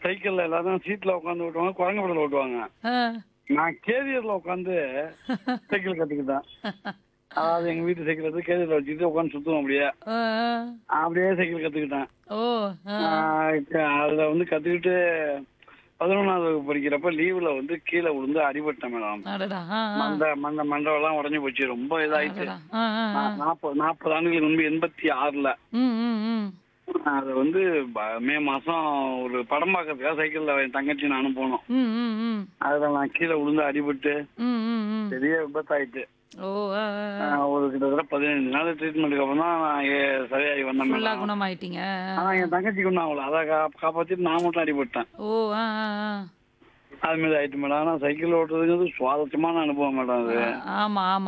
சைக்கிள்ல எல்லாரும் சீட்ல உட்காந்து ஓட்டுவாங்க குரங்கு படல ஓட்டுவாங்க ஆ. நான் கேரியர்ல உட்காந்து சைக்கிள் கத்துக்கிட்டேன் அதாவது எங்க வீட்டு சைக்கிள் எடுத்து கேரியர்ல வச்சுட்டு உட்காந்து சுத்துவோம் அப்படியே ஆ, ஆ. அப்படியே சைக்கிள் கத்துக்கிட்டேன் ஓ ஆ. ஆஹ் இப்ப அதுல வந்து கத்துக்கிட்டு பதினொன்னாவது வகுப்பு படிக்கிறப்ப லீவுல வந்து கீழே விழுந்து அடிபட்டேன் மேடம் அடடா ஆ, ஆ. மண்டை மண்டை மண்டவெல்லாம் உடஞ்சு போச்சு ரொம்ப இதாயிட்டு அடடா. ஆ, ஆ, ஆ. நா- நாற்பது நாற்பது ஆண்டுகளுக்கு முன்பு எண்பத்தி ஆறுல ம், ம், ம். அது வந்து ப- மே மாசம் ஒரு படம் பார்க்கறதுக்காக சைக்கிள்ல என் தங்கச்சி நானும் போனோம் ம், ம், ம். அதுல நான் கீழே விழுந்து அடிபட்டு ம், ம், ம். பெரிய விபத்தாயிட்டு ஓ ஆ, ஆ, ஆ. ஆஹ் ஒரு கிட்டத்தட்ட பதினஞ்சு நாள் ட்ரீட்மெண்ட்டுக்கு அப்புறம் தான் நான் ஏ- சரியாகி வந்தேன் ஃபுல்லா மேடம் குணமாயிட்டீங்க ஆனா என் தங்கச்சிக்கு ஒன்றும் ஆகல அதை கா காப்பாத்திட்டு நான் மட்டும் அடிபட்டேன் ஓ ஆ ஆ ஆ. அது மாதிரி ஆயிட்டு மேடம் ஆனா சைக்கிள் ஓட்டுறதுங்கிறது சுவாரஸ்யமான அனுபவம் மேடம் அது ஆமா ஆமா